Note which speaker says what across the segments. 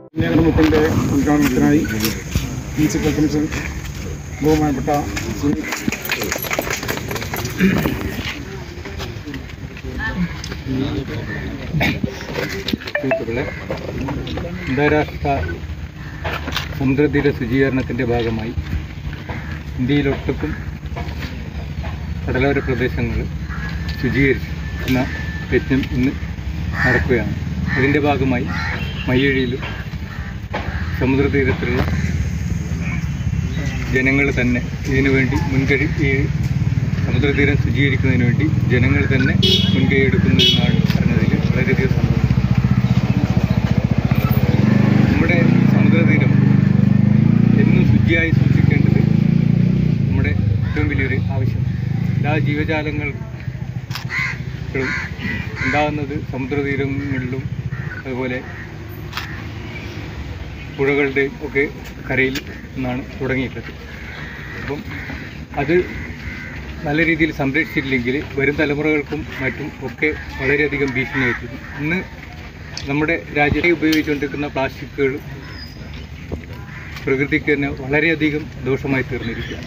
Speaker 1: നിയമനത്തിന്റെ ഉദ്ഘാടനത്തിനായി municipal commission ബഹുമാനപ്പെട്ട സുനിൽ
Speaker 2: സുഹൃത്തുക്കളെ അന്താരാഷ്ട്ര സമുദ്രതീര ശുചീകരണത്തിൻ്റെ ഭാഗമായി ഇന്ത്യയിലൊട്ടുക്കും കടലോര പ്രദേശങ്ങൾ ശുചീകരിക്കുന്ന യജ്ഞം ഇന്ന് നടക്കുകയാണ് അതിൻ്റെ ഭാഗമായി മയ്യഴിയിലും സമുദ്രതീരത്തിലുള്ള ജനങ്ങൾ തന്നെ ഇതിനു വേണ്ടി മുൻകഴി ഈ സമുദ്രതീരം ശുചീകരിക്കുന്നതിന് വേണ്ടി ജനങ്ങൾ തന്നെ മുൻകൈ എടുക്കുന്നു എന്നാണ് പറഞ്ഞതിൽ വളരെയധികം സന്തോഷം നമ്മുടെ സമുദ്രതീരം എന്നും ശുചിയായി സൂക്ഷിക്കേണ്ടത് നമ്മുടെ ഏറ്റവും വലിയൊരു ആവശ്യം എല്ലാ ജീവജാലങ്ങളും ഉണ്ടാകുന്നത് സമുദ്രതീരങ്ങളിലും അതുപോലെ പുഴകളുടെയും ഒക്കെ കരയിൽ നിന്നാണ് തുടങ്ങിയിട്ടുള്ളത് അപ്പം അത് നല്ല രീതിയിൽ സംരക്ഷിച്ചില്ലെങ്കിൽ വരും തലമുറകൾക്കും മറ്റും ഒക്കെ വളരെയധികം ഭീഷണിയായിട്ടുണ്ട് ഇന്ന് നമ്മുടെ രാജ്യത്തെ ഉപയോഗിച്ചുകൊണ്ടിരിക്കുന്ന പ്ലാസ്റ്റിക്കുകൾ പ്രകൃതിക്ക് തന്നെ വളരെയധികം ദോഷമായി തീർന്നിരിക്കുകയാണ്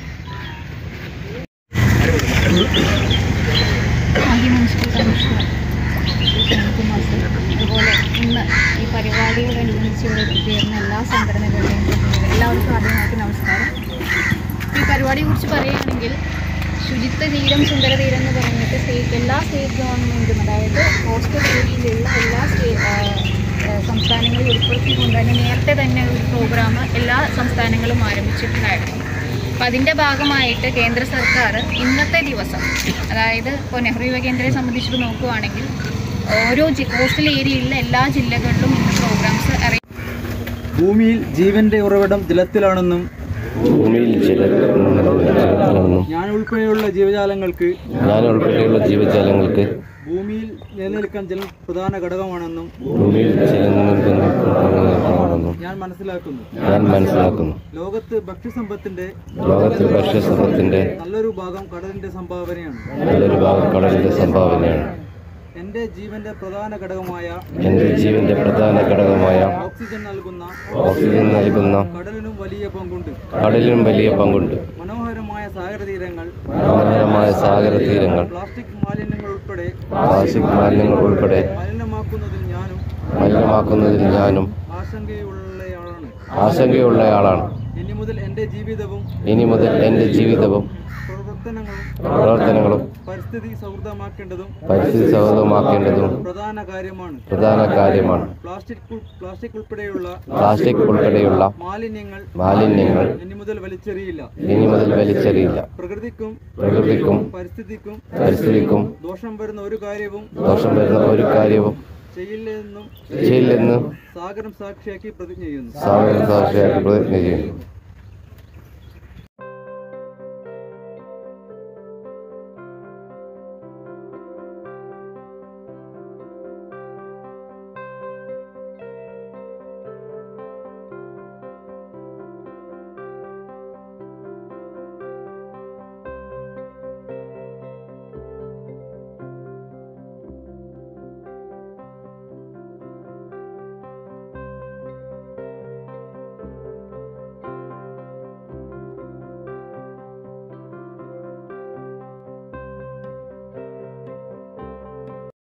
Speaker 3: ആദ്യ മുനിസിപ്പൽ കമ്മീഷണർ സുനിൽകുമാർ സർ അതുപോലെ ഇന്ന് ഈ പരിപാടിയോടനുബന്ധിച്ച് ഇവിടെ എത്തിച്ചേർന്ന എല്ലാ സംഘടനകളുടെയും പ്രതിനിധികൾ എല്ലാവർക്കും ആദ്യമായിട്ട് നമസ്കാരം ഈ പരിപാടിയെക്കുറിച്ച് പറയുകയാണെങ്കിൽ ശുചിത്വ തീരം സുന്ദര തീരം എന്ന് പറഞ്ഞിട്ട് സ്റ്റേറ്റ് എല്ലാ സ്റ്റേറ്റ് ഗവൺമെൻറ്റും അതായത് കോസ്റ്റൽ ഏരിയയിലുള്ള എല്ലാ സ്റ്റേ ആ, ആ, സംസ്ഥാനങ്ങളും ഉൾപ്പെടുത്തിക്കൊണ്ട് തന്നെ നേരത്തെ തന്നെ ഒരു പ്രോഗ്രാം എല്ലാ സംസ്ഥാനങ്ങളും ആരംഭിച്ചിട്ടുണ്ടായിരുന്നു അപ്പം അതിൻ്റെ ഭാഗമായിട്ട് കേന്ദ്ര സർക്കാർ ഇന്നത്തെ ദിവസം അതായത് ഇപ്പോൾ നെഹ്റു യുവ കേന്ദ്രയെ സംബന്ധിച്ചിട്ട് നോക്കുകയാണെങ്കിൽ ഓരോ ജി കോസ്റ്റൽ ഏരിയയിലെ എല്ലാ ജില്ലകളിലും ഇന്ന് പ്രോഗ്രാംസ് അറേഞ്ച്
Speaker 4: ഭൂമിയിൽ ജീവന്റെ ഉറവിടം ജലത്തിലാണെന്നും
Speaker 5: ഭൂമിയിൽ ജലത്തിലാണെന്നും
Speaker 4: ഞാൻ ഉൾപ്പെടെയുള്ള ജീവജാലങ്ങൾക്ക്
Speaker 5: ഞാൻ ഉൾപ്പെടെയുള്ള ജീവജാലങ്ങൾക്ക്
Speaker 4: ഭൂമിയിൽ നിലനിൽക്കാൻ ജലം പ്രധാന ഘടകമാണെന്നും
Speaker 5: ഭൂമിയിൽ ജലനിൽക്കുന്നതാണെന്നും
Speaker 4: ഞാൻ മനസ്സിലാക്കുന്നു
Speaker 5: ഞാൻ മനസ്സിലാക്കുന്നു
Speaker 4: ലോകത്ത് ഭക്ഷ്യസമ്പത്തിന്റെ
Speaker 5: ലോകത്തിൽ ഭക്ഷ്യസമ്പത്തിന്റെ
Speaker 4: നല്ലൊരു ഭാഗം കടലിന്റെ സംഭാവനയാണ്
Speaker 5: നല്ലൊരു ഭാഗം കടലിന്റെ സംഭാവനയാണ്
Speaker 4: എന്റെ ജീവന്റെ പ്രധാന ഘടകമായ
Speaker 5: എന്റെ ജീവന്റെ പ്രധാന ഘടകമായ
Speaker 4: ഓക്സിജൻ നൽകുന്ന
Speaker 5: ഓക്സിജൻ നൽകുന്ന
Speaker 4: കടലിനും വലിയ പങ്കുണ്ട്
Speaker 5: കടലിനും വലിയ പങ്കുണ്ട്
Speaker 4: മനോഹരമായ സാഗര തീരങ്ങൾ
Speaker 5: മനോഹരമായ സാഗര തീരങ്ങൾ
Speaker 4: പ്ലാസ്റ്റിക് മാലിന്യങ്ങൾ ഉൾപ്പെടെ
Speaker 5: പ്ലാസ്റ്റിക് മാലിന്യങ്ങൾ ഉൾപ്പെടെ
Speaker 4: മലിനമാക്കുന്നതിൽ ഞാനും
Speaker 5: മലിനമാക്കുന്നതിൽ ഞാനും
Speaker 4: ആശങ്കയുള്ളയാളാണ്
Speaker 5: ആശങ്കയുള്ളയാളാണ്
Speaker 4: ഇനി മുതൽ എന്റെ ജീവിതവും
Speaker 5: ഇനി മുതൽ എന്റെ ജീവിതവും
Speaker 4: പ്രവർത്തനങ്ങളും
Speaker 5: പ്രവർത്തനങ്ങളും
Speaker 4: പരിസ്ഥിതി സൗഹൃദമാക്കേണ്ടതും
Speaker 5: പരിസ്ഥിതി സൗഹൃദമാക്കേണ്ടതും
Speaker 4: പ്രധാന കാര്യമാണ്
Speaker 5: പ്രധാന കാര്യമാണ്
Speaker 4: പ്ലാസ്റ്റിക് ഉൾ- പ്ലാസ്റ്റിക് ഉൾപ്പെടെയുള്ള
Speaker 5: പ്ലാസ്റ്റിക് ഉൾപ്പെടെയുള്ള
Speaker 4: മാലിന്യങ്ങൾ
Speaker 5: മാലിന്യങ്ങൾ
Speaker 4: ഇനി മുതൽ വലിച്ചെറിയില്ല
Speaker 5: ഇനി മുതൽ വലിച്ചെറിയില്ല
Speaker 4: പ്രകൃതിക്കും
Speaker 5: പ്രകൃതിക്കും
Speaker 4: പരിസ്ഥിതിക്കും
Speaker 5: പരിസ്ഥിതിക്കും
Speaker 4: ദോഷം വരുന്ന ഒരു കാര്യവും
Speaker 5: ദോഷം വരുന്ന ഒരു കാര്യവും
Speaker 4: ചെയ്യില്ലെന്നും
Speaker 5: ചെയ്യില്ലെന്ന്
Speaker 4: സാഗരം സാക്ഷിയാക്കി പ്രതിജ്ഞ ചെയ്യുന്നു
Speaker 5: സാഗര സാക്ഷിയാക്കി പ്രതിജ്ഞ ചെയ്യുന്നു